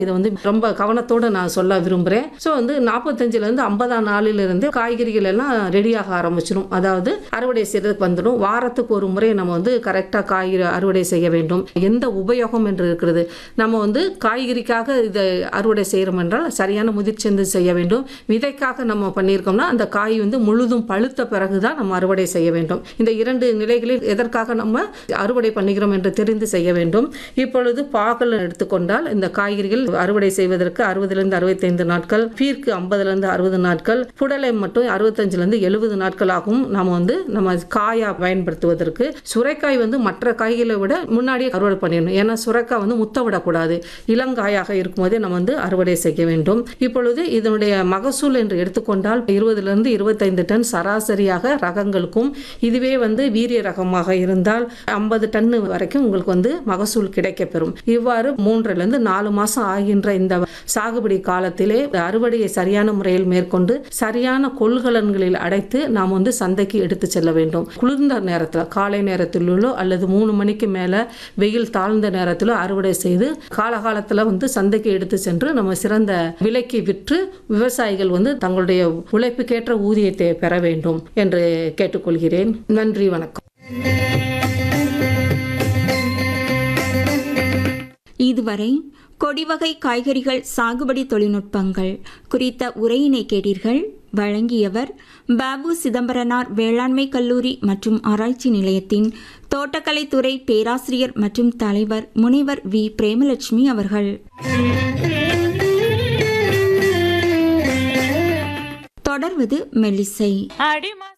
இதை வந்து ரொம்ப கவனத்தோட நான் சொல்ல விரும்புகிறேன் ஸோ வந்து நாற்பத்தஞ்சிலேருந்து ஐம்பதாம் நாளிலிருந்து காய்கறிகள் எல்லாம் ரெடியாக ஆரம்பிச்சிடும் அதாவது அறுவடை செய்யறதுக்கு வந்துடும் வாரத்துக்கு ஒரு முறை நம்ம வந்து கரெக்டாக காய்கறி அறுவடை செய்ய வேண்டும் எந்த உபயோகம் என்று இருக்கிறது நம்ம வந்து காய்கறிக்காக இதை அறுவடை செய்கிறோம் என்றால் சரியான முதிர்ச்சந்து செய்ய வேண்டும் விதைக்காக நம்ம பண்ணியிருக்கோம்னா அந்த காய் வந்து முழுதும் பழுத்த பிறகு தான் நம்ம அறுவடை செய்ய வேண்டும் இந்த இரண்டு நிலைகளில் எதற்காக நம்ம அறுவடை பண்ணுகிறோம் என்று தெரிந்து செய்ய வேண்டும் இப்பொழுது பாகல் எடுத்துக்கொண்டால் இந்த காய்கறிகள் அறுவடை செய்வதற்கு அறுபதுலேருந்து அறுபத்தைந்து நாட்கள் பீர்க்கு ஐம்பதுலேருந்து அறுபது நாட்கள் புடலை மட்டும் அறுபத்தஞ்சிலேருந்து எழுபது நாட்கள் ஆகும் நம்ம வந்து நம்ம காயா பயன்படுத்துவதற்கு சுரைக்காய் வந்து மற்ற காய்களை விட முன்னாடியே அறுவடை பண்ணிடணும் ஏன்னா சுரைக்காய் வந்து முத்த விடக்கூடாது இளங்காயாக இருக்கும்போதே நம்ம வந்து அறுவடை செய்ய வேண்டும் இப்பொழுது இதனுடைய மகசூல் என்று எடுத்துக்கொண்டால் இருபதுலேருந்து இருபத்தைந்து டன் சராசரியாக ரகங்களுக்கும் இதுவே வந்து வீரிய ரகமாக இருந்தால் ஐம்பது டன் வரைக்கும் உங்களுக்கு வந்து மகசூல் கிடைக்கப்பெறும் இவ்வாறு மூன்றிலிருந்து நாலு மாசம் ஆகின்ற இந்த சாகுபடி காலத்திலே அறுவடையை சரியான முறையில் மேற்கொண்டு சரியான கொள்கலன்களில் அடைத்து நாம் வந்து சந்தைக்கு எடுத்து செல்ல வேண்டும் குளிர்ந்த நேரத்தில் காலை நேரத்திலோ அல்லது மூணு மணிக்கு மேலே வெயில் தாழ்ந்த நேரத்திலோ அறுவடை செய்து காலகாலத்தில் வந்து சந்தைக்கு எடுத்து சென்று நம்ம சிறந்த விலைக்கு விற்று விவசாயிகள் வந்து தங்களுடைய உழைப்புக்கேற்ற ஊதியத்தை பெற வேண்டும் என்று கேட்டுக்கொள்கிறேன் நன்றி வணக்கம் இதுவரை கொடிவகை காய்கறிகள் சாகுபடி தொழில்நுட்பங்கள் குறித்த உரையினை கேட்டீர்கள் வழங்கியவர் பாபு சிதம்பரனார் வேளாண்மை கல்லூரி மற்றும் ஆராய்ச்சி நிலையத்தின் தோட்டக்கலைத்துறை பேராசிரியர் மற்றும் தலைவர் முனைவர் வி பிரேமலட்சுமி அவர்கள் தொடர்வது மெல்லிசை அடிமா